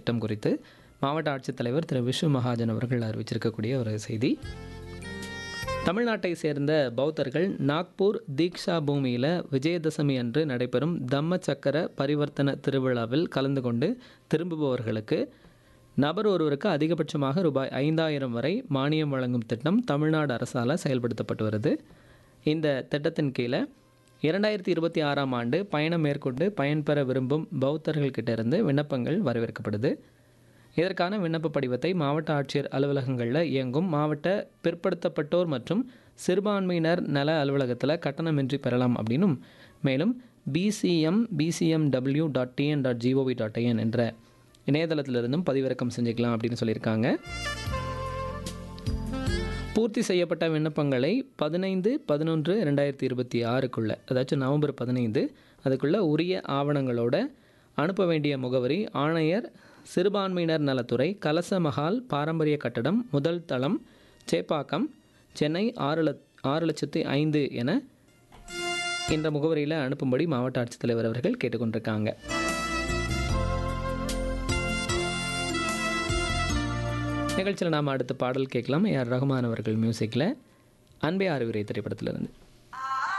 திட்டம் குறித்து மாவட்ட ஆட்சித்தலைவர் திரு விஷ்ணு மகாஜன் அவர்கள் அறிவிச்சிருக்கக்கூடிய ஒரு செய்தி தமிழ்நாட்டை சேர்ந்த பௌத்தர்கள் நாக்பூர் தீக்ஷா பூமியில் விஜயதசமி அன்று நடைபெறும் தம்ம சக்கர பரிவர்த்தன திருவிழாவில் கலந்து கொண்டு திரும்புபவர்களுக்கு நபர் ஒருவருக்கு அதிகபட்சமாக ரூபாய் ஐந்தாயிரம் வரை மானியம் வழங்கும் திட்டம் தமிழ்நாடு அரசால் செயல்படுத்தப்பட்டு வருது இந்த திட்டத்தின் கீழே இரண்டாயிரத்தி இருபத்தி ஆறாம் ஆண்டு பயணம் மேற்கொண்டு பயன்பெற விரும்பும் பௌத்தர்கள்கிட்ட இருந்து விண்ணப்பங்கள் வரவேற்கப்படுது இதற்கான விண்ணப்ப படிவத்தை மாவட்ட ஆட்சியர் அலுவலகங்களில் இயங்கும் மாவட்ட பிற்படுத்தப்பட்டோர் மற்றும் சிறுபான்மையினர் நல அலுவலகத்தில் கட்டணமின்றி பெறலாம் அப்படின்னும் மேலும் PCM PCM W dot TN dot GOV dot IN என்ற இணையதளத்திலிருந்தும் பதிவிறக்கம் செஞ்சுக்கலாம் அப்படின்னு சொல்லியிருக்காங்க பூர்த்தி செய்யப்பட்ட விண்ணப்பங்களை பதினைந்து பதினொன்று ரெண்டாயிரத்தி இருபத்தி ஆறுக்குள்ளே அதாச்சும் நவம்பர் பதினைந்து அதுக்குள்ளே உரிய ஆவணங்களோட அனுப்ப வேண்டிய முகவரி ஆணையர் சிறுபான்மையினர் நலத்துறை கலச மஹால் பாரம்பரிய கட்டடம் முதல் தளம் சேப்பாக்கம் சென்னை ஆறு லட் ஆறு லட்சத்தி ஐந்து என இந்த முகவரியில் அனுப்பும்படி மாவட்ட ஆட்சித்தலைவர் அவர்கள் கேட்டுக்கொண்டிருக்காங்க நிகழ்ச்சியில் நாம் அடுத்த பாடல் கேட்கலாம் ஏஆர் ரகுமான் அவர்கள் மியூசிக்கில் அன்பே அறிவுரை திரைப்படத்திலிருந்து